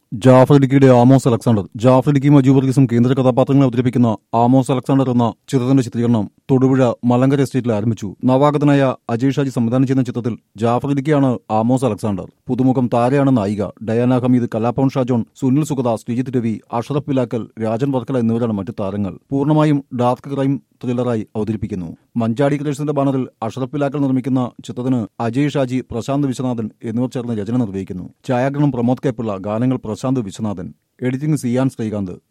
ജാഫർ ഇടുക്കിയുടെ Amos Alexander Jafar Idukki മജൂബർഗീസും കേന്ദ്ര കഥാപാത്രങ്ങളെ അവതരിപ്പിക്കുന്ന ആമോസ് അലക്സാണ്ടർ എന്ന ചിത്രത്തിന്റെ ചിത്രീകരണം തൊടുപുഴ മലങ്കര എസ്റ്റേറ്റിൽ ആരംഭിച്ചു നവാഗതനായ അജയ് ഷാജി സംവിധാനം ചെയ്യുന്ന ചിത്രത്തിൽ ജാഫർ ഇടുക്കിയാണ് ആമോസ് അലക്സാണ്ടർ പുതുമുഖം താരയാണ് നായിക ഡയാന ഹമീദ് കലാഭവൻ ഷാജോൺ സുനിൽ സുഗത ശ്രീജിത്ത് രവി അഷറഫ് പിലാക്കൽ രാജൻ വർക്കല എന്നിവരാണ് മറ്റു താരങ്ങൾ പൂർണ്ണമായും ഡാർക്ക് ക്രൈം ത്രില്ലറായി അവതരിപ്പിക്കുന്നു മഞ്ചാടി ക്രിയേഷൻസിന്റെ ബാനറിൽ അഷറഫ് പിലാക്കൽ നിർമ്മിക്കുന്ന ചിത്രത്തിന് അജയ് ഷാജി പ്രശാന്ത് വിശ്വനാഥൻ എന്നിവർ ചേർന്ന് രചന നിർവഹിക്കുന്നു ഛായാഗ്രഹണം പ്രമോദ് കെ പിള്ള ഗാനങ്ങൾ പ്രശാന്ത് വിശ്വനാഥൻ എഡിറ്റിംഗ് സിയാൻ ശ്രീകാന്ത്